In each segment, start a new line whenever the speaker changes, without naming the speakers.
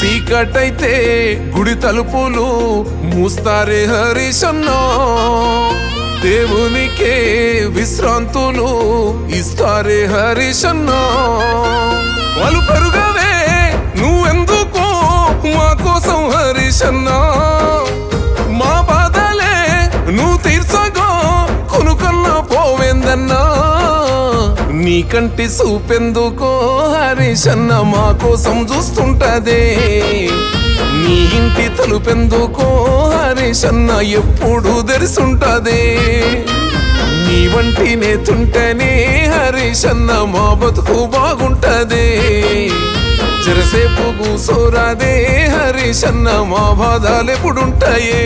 చీకటైతే గుడి తలుపులు మూస్తారే హరీశన్నా దేవునికే విశ్రాంతులు ఇస్తారే హరీశన్నా వాళ్ళు పెరుగవే నువ్వెందుకో మా కోసం హరీశన్నా మా బాధలే నువ్వు తీర్చగా కొనుకన్నా పోవేందన్నా నీ కంటి చూపెందుకో హరీశన్న మా కోసం చూస్తుంటదే నీ ఇంటి తలుపెందుకో హరీశన్న ఎప్పుడు తెరిసుంటదే నీ వంటి నేతుంటేనే హరీశన్న మా బతుకు బాగుంటదే జరసేపు కూసోరాదే హరీశన్న మా బాధలు ఎప్పుడుంటాయే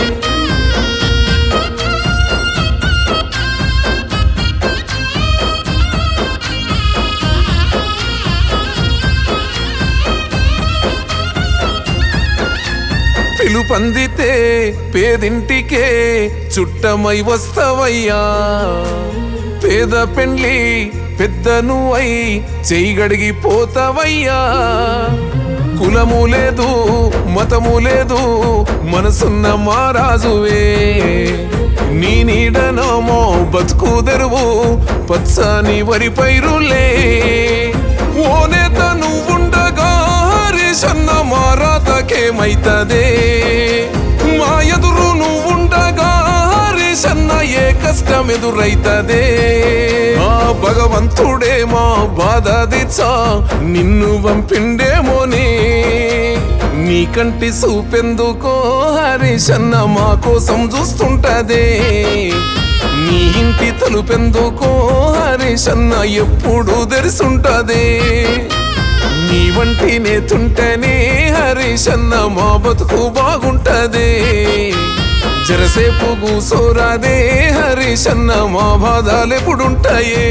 పిలుపందితే పేదింటికే చుట్టమై వస్తవయ్యా పేద పెండ్లి పెద్దను అయి చెయ్యగడిగి పోతావయ్యా కులము లేదు మతము లేదు మనసున్న మారాజువే నీ నీడనమో బతుకు తెరువు పచ్చని వరి పైరులే ఓ నేత నువ్వుండగా హరీశన్న మారాతకేమైతదే మా ఎదురు నువ్వుండగా హరీశన్న ఏ కష్టం ఎదురైతదే ఆ భగవంతుడే మా బాధ దిచ్చా నిన్ను పంపిండేమోనే నీ కంటి చూపెందుకో హరీశన్న మా కోసం చూస్తుంటదే నీ ఇంటి తలుపెందుకో హరీశన్న ఎప్పుడు తెరిసుంటదే నీ వంటి నేతుంటేనే హరీశన్న మా బతుకు బాగుంటదే జరసేపు కూసోరాదే హరీశన్న మా బాధలు ఎప్పుడుంటాయే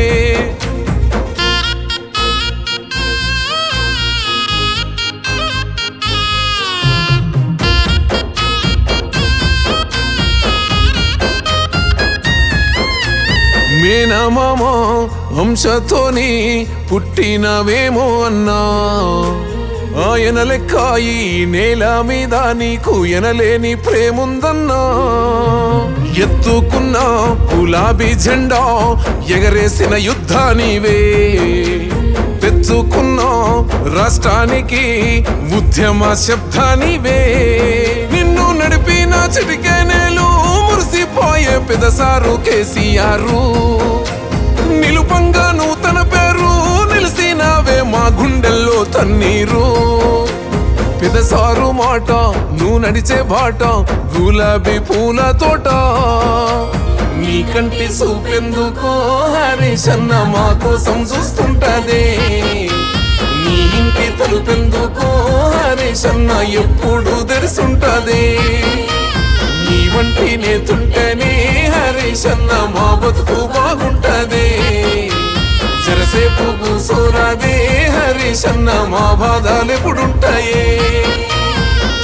మేనమామ వంశతోని పుట్టినవేమో అన్నా ఆయన లెక్క ఈ నేల మీద నీకు ఎనలేని ప్రేముందన్నా ఎత్తుకున్న గులాబీ జెండా ఎగరేసిన యుద్ధానివే తెచ్చుకున్న రాష్ట్రానికి ఉద్యమ శబ్దానివే నిన్ను నడిపిన చిటికెనేలు మురిసిపోయే పెదసారు కేసీఆర్ నిలుపంగా నూతన పేరు నిలిసినావే మా గుండెల్లో తన్నీరు పెదసారు మాట నువ్వు నడిచే బాట గులాబీ పూల తోట నీ కంటి చూపెందుకో హరీశన్న మా కోసం చూస్తుంటదే నీ ఇంటి తలుపెందుకో హరీశన్న ఎప్పుడు తెరిసుంటదే నీ వంటి నేతుంటేనే హరీశన్న మా బతుకు బాగుంటదే జరసేపు కూసోరాదే హరీశన్న మా బాధలు ఎప్పుడుంటాయే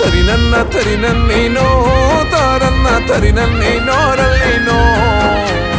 తరినన్న తరినన్నేనో తారన్న తరినన్నేనో రల్లేనో